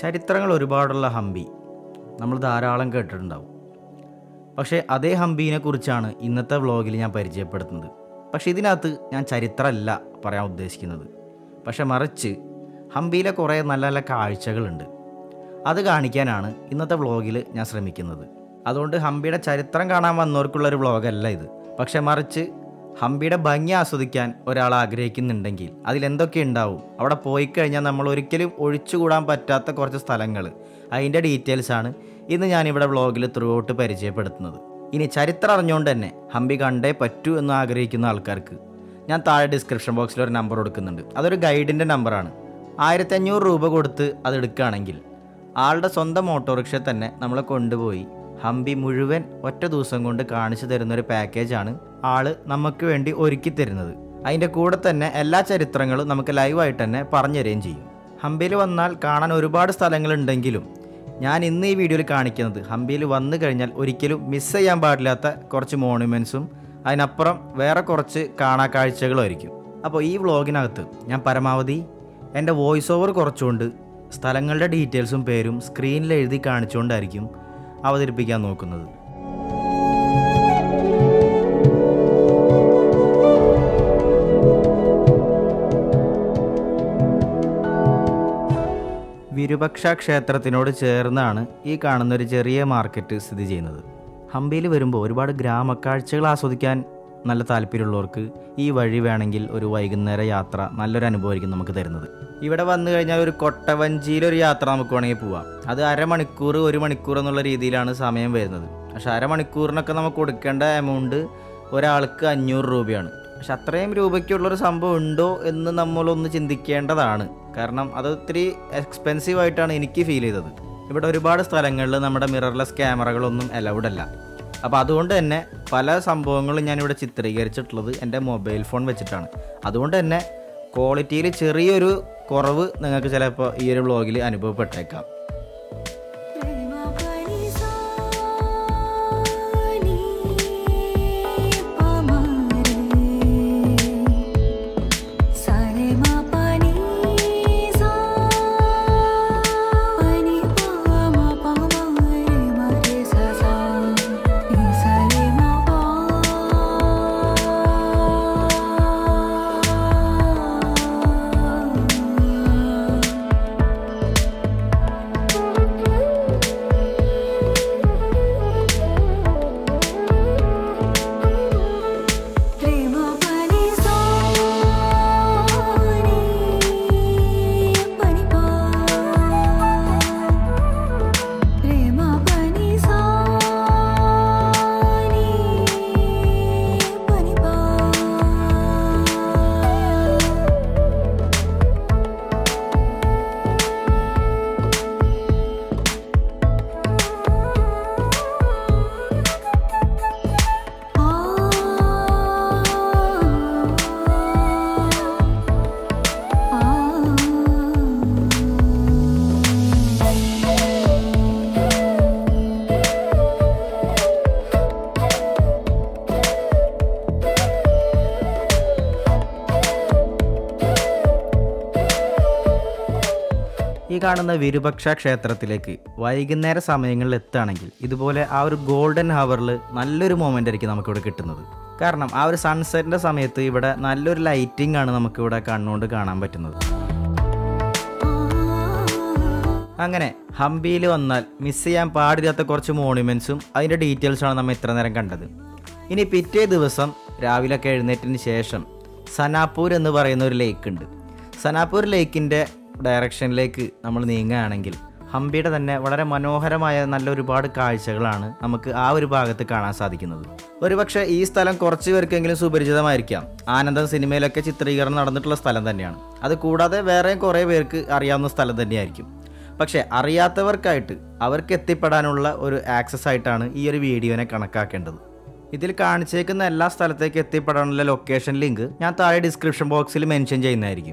ചരിത്രങ്ങൾ ഒരുപാടുള്ള ഹംപി നമ്മൾ ധാരാളം കേട്ടിട്ടുണ്ടാവും പക്ഷേ അതേ ഹംപീനെ കുറിച്ചാണ് ഇന്നത്തെ വ്ളോഗിൽ ഞാൻ പരിചയപ്പെടുത്തുന്നത് പക്ഷേ ഇതിനകത്ത് ഞാൻ ചരിത്രമല്ല പറയാൻ ഉദ്ദേശിക്കുന്നത് പക്ഷെ മറിച്ച് ഹംപിയിലെ കുറേ നല്ല നല്ല കാഴ്ചകളുണ്ട് അത് കാണിക്കാനാണ് ഇന്നത്തെ വ്ളോഗിൽ ഞാൻ ശ്രമിക്കുന്നത് അതുകൊണ്ട് ഹംപിയുടെ ചരിത്രം കാണാൻ വന്നവർക്കുള്ളൊരു വ്ളോഗല്ല ഇത് പക്ഷെ മറിച്ച് ഹംപിയുടെ ഭംഗി ആസ്വദിക്കാൻ ഒരാൾ ആഗ്രഹിക്കുന്നുണ്ടെങ്കിൽ അതിലെന്തൊക്കെ ഉണ്ടാവും അവിടെ പോയി കഴിഞ്ഞാൽ നമ്മൾ ഒരിക്കലും ഒഴിച്ചുകൂടാൻ പറ്റാത്ത കുറച്ച് സ്ഥലങ്ങൾ അതിൻ്റെ ഡീറ്റെയിൽസാണ് ഇന്ന് ഞാനിവിടെ വ്ളോഗിൽ ത്രൂ ഔട്ട് പരിചയപ്പെടുത്തുന്നത് ഇനി ചരിത്രം അറിഞ്ഞുകൊണ്ട് തന്നെ ഹംപി കണ്ടേ പറ്റൂ എന്ന് ആഗ്രഹിക്കുന്ന ആൾക്കാർക്ക് ഞാൻ താഴെ ഡിസ്ക്രിപ്ഷൻ ബോക്സിൽ ഒരു നമ്പർ കൊടുക്കുന്നുണ്ട് അതൊരു ഗൈഡിൻ്റെ നമ്പറാണ് ആയിരത്തി അഞ്ഞൂറ് രൂപ കൊടുത്ത് അത് എടുക്കുകയാണെങ്കിൽ ആളുടെ സ്വന്തം ഓട്ടോറിക്ഷ തന്നെ നമ്മളെ കൊണ്ടുപോയി ഹംപി മുഴുവൻ ഒറ്റ ദിവസം കൊണ്ട് കാണിച്ചു തരുന്ന ഒരു പാക്കേജാണ് ആള് നമുക്ക് വേണ്ടി ഒരുക്കി തരുന്നത് അതിൻ്റെ കൂടെ തന്നെ എല്ലാ ചരിത്രങ്ങളും നമുക്ക് ലൈവായിട്ട് തന്നെ പറഞ്ഞു തരികയും ചെയ്യും ഹംപിയിൽ വന്നാൽ കാണാൻ ഒരുപാട് സ്ഥലങ്ങളുണ്ടെങ്കിലും ഞാൻ ഇന്ന് ഈ വീഡിയോയിൽ കാണിക്കുന്നത് ഹംപിയിൽ വന്നു കഴിഞ്ഞാൽ ഒരിക്കലും മിസ് ചെയ്യാൻ പാടില്ലാത്ത കുറച്ച് മോണുമെൻറ്റ്സും അതിനപ്പുറം വേറെ കുറച്ച് കാണാ കാഴ്ചകളുമായിരിക്കും അപ്പോൾ ഈ വ്ളോഗിനകത്ത് ഞാൻ പരമാവധി എൻ്റെ വോയിസ് ഓവർ കുറച്ചുകൊണ്ട് സ്ഥലങ്ങളുടെ ഡീറ്റെയിൽസും പേരും സ്ക്രീനിൽ എഴുതി കാണിച്ചുകൊണ്ടായിരിക്കും അവതരിപ്പിക്കാൻ നോക്കുന്നത് വിരുപക്ഷ ക്ഷേത്രത്തിനോട് ചേർന്നാണ് ഈ കാണുന്ന ഒരു ചെറിയ മാർക്കറ്റ് സ്ഥിതി ചെയ്യുന്നത് ഹംപിയിൽ വരുമ്പോൾ ഒരുപാട് ഗ്രാമക്കാഴ്ചകൾ ആസ്വദിക്കാൻ നല്ല താല്പര്യമുള്ളവർക്ക് ഈ വഴി വേണമെങ്കിൽ ഒരു വൈകുന്നേര യാത്ര നല്ലൊരു അനുഭവമായിരിക്കും നമുക്ക് തരുന്നത് ഇവിടെ വന്നു കഴിഞ്ഞാൽ ഒരു കൊട്ടവഞ്ചിയിലൊരു യാത്ര നമുക്ക് വേണമെങ്കിൽ പോവാം അത് അരമണിക്കൂർ ഒരു മണിക്കൂർ എന്നുള്ള രീതിയിലാണ് സമയം വരുന്നത് പക്ഷെ അരമണിക്കൂറിനൊക്കെ നമുക്ക് കൊടുക്കേണ്ട എമൗണ്ട് ഒരാൾക്ക് അഞ്ഞൂറ് രൂപയാണ് പക്ഷെ അത്രയും രൂപയ്ക്കുള്ളൊരു സംഭവം ഉണ്ടോ എന്ന് നമ്മളൊന്ന് ചിന്തിക്കേണ്ടതാണ് കാരണം അത് ഒത്തിരി എക്സ്പെൻസീവ് ആയിട്ടാണ് എനിക്ക് ഫീൽ ചെയ്തത് ഇവിടെ ഒരുപാട് സ്ഥലങ്ങളിൽ നമ്മുടെ മിറർലെസ് ക്യാമറകളൊന്നും അലൗഡ് അല്ല അപ്പോൾ അതുകൊണ്ട് തന്നെ പല സംഭവങ്ങളും ഞാനിവിടെ ചിത്രീകരിച്ചിട്ടുള്ളത് എൻ്റെ മൊബൈൽ ഫോൺ വെച്ചിട്ടാണ് അതുകൊണ്ട് തന്നെ ക്വാളിറ്റിയിൽ ചെറിയൊരു കുറവ് നിങ്ങൾക്ക് ചിലപ്പോൾ ഈ ഒരു വ്ളോഗിൽ അനുഭവപ്പെട്ടേക്കാം प्रेमा पानी सानी पमारे सारे मा पानी सा पानी पामा पमारे मारे सा सा नी सारे मा पा प्रेम पानी सोनी पानी पा प्रेम पानी सोनी पानी पा ഈ കാണുന്ന വിരുപക്ഷ ക്ഷേത്രത്തിലേക്ക് വൈകുന്നേര സമയങ്ങളിൽ എത്തുകയാണെങ്കിൽ ഇതുപോലെ ആ ഒരു ഗോൾഡൻ ഹവറിൽ നല്ലൊരു മൊമെൻ്റ് ആയിരിക്കും നമുക്കിവിടെ കിട്ടുന്നത് കാരണം ആ ഒരു സൺസെറ്റിൻ്റെ സമയത്ത് ഇവിടെ നല്ലൊരു ലൈറ്റിംഗ് ആണ് നമുക്കിവിടെ കണ്ണുകൊണ്ട് കാണാൻ പറ്റുന്നത് അങ്ങനെ ഹംപിയിൽ വന്നാൽ മിസ് ചെയ്യാൻ പാടില്ലാത്ത കുറച്ച് മോണുമെൻറ്റ്സും അതിൻ്റെ ഡീറ്റെയിൽസുമാണ് നമ്മൾ ഇത്ര നേരം കണ്ടത് ഇനി പിറ്റേ ദിവസം രാവിലെയൊക്കെ എഴുന്നേറ്റതിന് ശേഷം സനാപൂർ എന്ന് പറയുന്ന ഒരു ലേക്ക് ഉണ്ട് സനാപൂർ ലേക്കിൻ്റെ ഡയറക്ഷനിലേക്ക് നമ്മൾ നീങ്ങുകയാണെങ്കിൽ ഹംപിയുടെ തന്നെ വളരെ മനോഹരമായ നല്ല ഒരുപാട് കാഴ്ചകളാണ് നമുക്ക് ആ ഒരു ഭാഗത്ത് കാണാൻ സാധിക്കുന്നത് ഒരുപക്ഷെ ഈ സ്ഥലം കുറച്ച് പേർക്കെങ്കിലും സുപരിചിതമായിരിക്കാം ആനന്ദം സിനിമയിലൊക്കെ ചിത്രീകരണം നടന്നിട്ടുള്ള സ്ഥലം തന്നെയാണ് അത് കൂടാതെ വേറെയും കുറേ പേർക്ക് അറിയാവുന്ന സ്ഥലം തന്നെയായിരിക്കും പക്ഷേ അറിയാത്തവർക്കായിട്ട് അവർക്ക് എത്തിപ്പെടാനുള്ള ഒരു ആക്സസ് ആയിട്ടാണ് ഈ ഒരു വീഡിയോനെ കണക്കാക്കേണ്ടത് ഇതിൽ കാണിച്ചേക്കുന്ന എല്ലാ സ്ഥലത്തേക്ക് എത്തിപ്പെടാനുള്ള ലൊക്കേഷൻ ലിങ്ക് ഞാൻ താഴെ ഡിസ്ക്രിപ്ഷൻ ബോക്സിൽ മെൻഷൻ ചെയ്യുന്നതായിരിക്കും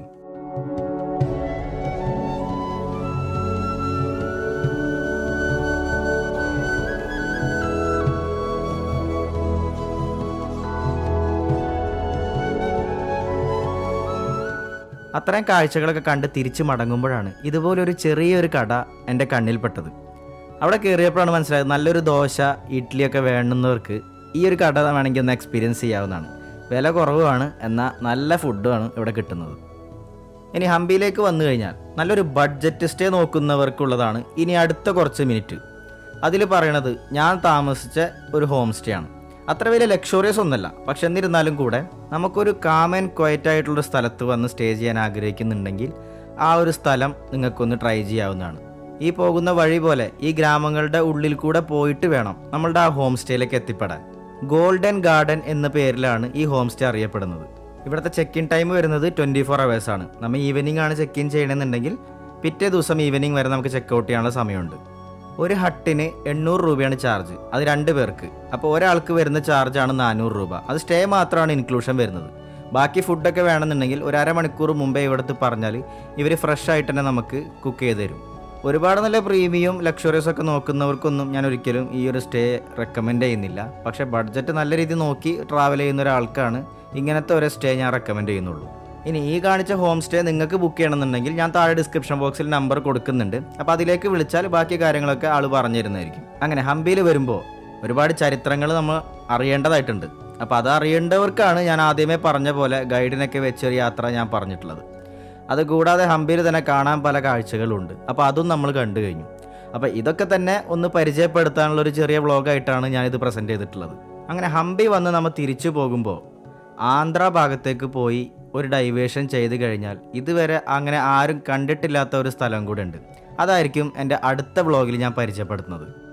അത്രയും കാഴ്ചകളൊക്കെ കണ്ട് തിരിച്ചു മടങ്ങുമ്പോഴാണ് ഇതുപോലൊരു ചെറിയൊരു കട എൻ്റെ കണ്ണിൽപ്പെട്ടത് അവിടെ കയറിയപ്പോഴാണ് മനസ്സിലായത് നല്ലൊരു ദോശ ഇഡ്ഡലിയൊക്കെ വേണ്ടുന്നവർക്ക് ഈ ഒരു കട വേണമെങ്കിൽ ഒന്ന് എക്സ്പീരിയൻസ് ചെയ്യാവുന്നതാണ് വില കുറവുമാണ് എന്നാൽ നല്ല ഫുഡുമാണ് ഇവിടെ കിട്ടുന്നത് ഇനി ഹംപിയിലേക്ക് വന്നു കഴിഞ്ഞാൽ നല്ലൊരു ബഡ്ജറ്റ് സ്റ്റേ നോക്കുന്നവർക്കുള്ളതാണ് ഇനി അടുത്ത കുറച്ച് മിനിറ്റ് അതിൽ പറയണത് ഞാൻ താമസിച്ച ഒരു ഹോം സ്റ്റേ ആണ് അത്ര വലിയ ലക്ഷറിയസ് ഒന്നല്ല പക്ഷെ എന്നിരുന്നാലും കൂടെ നമുക്കൊരു കാം ആൻഡ് ക്വയറ്റ് ആയിട്ടുള്ള സ്ഥലത്ത് വന്ന് സ്റ്റേ ചെയ്യാൻ ആഗ്രഹിക്കുന്നുണ്ടെങ്കിൽ ആ ഒരു സ്ഥലം നിങ്ങൾക്കൊന്ന് ട്രൈ ചെയ്യാവുന്നതാണ് ഈ പോകുന്ന വഴി പോലെ ഈ ഗ്രാമങ്ങളുടെ ഉള്ളിൽ കൂടെ പോയിട്ട് വേണം നമ്മളുടെ ആ ഹോം സ്റ്റേയിലേക്ക് എത്തിപ്പെടാൻ ഗോൾഡൻ ഗാർഡൻ എന്ന പേരിലാണ് ഈ ഹോം സ്റ്റേ അറിയപ്പെടുന്നത് ഇവിടുത്തെ ചെക്ക് ഇൻ ടൈം വരുന്നത് ട്വൻറ്റി ഫോർ അവേഴ്സ് ആണ് നമ്മൾ ഈവനിങ് ആണ് ചെക്ക് ഇൻ ചെയ്യണമെന്നുണ്ടെങ്കിൽ പിറ്റേ ദിവസം ഈവനിങ് വരെ നമുക്ക് ചെക്ക് ഔട്ട് ചെയ്യാനുള്ള സമയമുണ്ട് ഒരു ഹട്ടിന് എണ്ണൂറ് രൂപയാണ് ചാർജ് അത് രണ്ട് പേർക്ക് അപ്പോൾ ഒരാൾക്ക് വരുന്ന ചാർജാണ് നാനൂറ് രൂപ അത് സ്റ്റേ മാത്രമാണ് ഇൻക്ലൂഷൻ വരുന്നത് ബാക്കി ഫുഡൊക്കെ വേണമെന്നുണ്ടെങ്കിൽ ഒരു അരമണിക്കൂർ മുമ്പേ ഇവിടുത്തെ പറഞ്ഞാൽ ഇവർ ഫ്രഷ് ആയിട്ട് തന്നെ നമുക്ക് കുക്ക് ചെയ്ത് തരും ഒരുപാട് നല്ല പ്രീമിയം ലക്ഷറീസ് ഒക്കെ നോക്കുന്നവർക്കൊന്നും ഞാൻ ഒരിക്കലും ഈ ഒരു സ്റ്റേ റെക്കമെൻഡ് ചെയ്യുന്നില്ല പക്ഷേ ബഡ്ജറ്റ് നല്ല രീതിയിൽ നോക്കി ട്രാവൽ ചെയ്യുന്ന ഒരാൾക്കാണ് ഇങ്ങനത്തെ ഒരു സ്റ്റേ ഞാൻ റെക്കമെൻഡ് ചെയ്യുന്നുള്ളൂ ഇനി ഈ കാണിച്ച ഹോം സ്റ്റേ നിങ്ങൾക്ക് ബുക്ക് ചെയ്യണമെന്നുണ്ടെങ്കിൽ ഞാൻ താഴെ ഡിസ്ക്രിപ്ഷൻ ബോക്സിൽ നമ്പർ കൊടുക്കുന്നുണ്ട് അപ്പോൾ അതിലേക്ക് വിളിച്ചാൽ ബാക്കി കാര്യങ്ങളൊക്കെ ആൾ പറഞ്ഞു തരുന്നതായിരിക്കും അങ്ങനെ ഹംപിയിൽ വരുമ്പോൾ ഒരുപാട് ചരിത്രങ്ങൾ നമ്മൾ അറിയേണ്ടതായിട്ടുണ്ട് അപ്പോൾ അത് അറിയേണ്ടവർക്കാണ് ഞാൻ ആദ്യമേ പറഞ്ഞ പോലെ ഗൈഡിനൊക്കെ വെച്ചൊരു യാത്ര ഞാൻ പറഞ്ഞിട്ടുള്ളത് അതുകൂടാതെ ഹംപിയിൽ തന്നെ കാണാൻ പല കാഴ്ചകളുണ്ട് അപ്പോൾ അതും നമ്മൾ കണ്ടു കഴിഞ്ഞു അപ്പോൾ ഇതൊക്കെ തന്നെ ഒന്ന് പരിചയപ്പെടുത്താനുള്ള ഒരു ചെറിയ വ്ളോഗായിട്ടാണ് ഞാനിത് പ്രസൻറ്റ് ചെയ്തിട്ടുള്ളത് അങ്ങനെ ഹംപി വന്ന് നമ്മൾ തിരിച്ചു പോകുമ്പോൾ ആന്ധ്ര ഭാഗത്തേക്ക് പോയി ഒരു ഡൈവേഷൻ ചെയ്ത് കഴിഞ്ഞാൽ ഇതുവരെ അങ്ങനെ ആരും കണ്ടിട്ടില്ലാത്ത ഒരു സ്ഥലം കൂടെ ഉണ്ട് അതായിരിക്കും എൻ്റെ അടുത്ത വ്ളോഗിൽ ഞാൻ പരിചയപ്പെടുത്തുന്നത്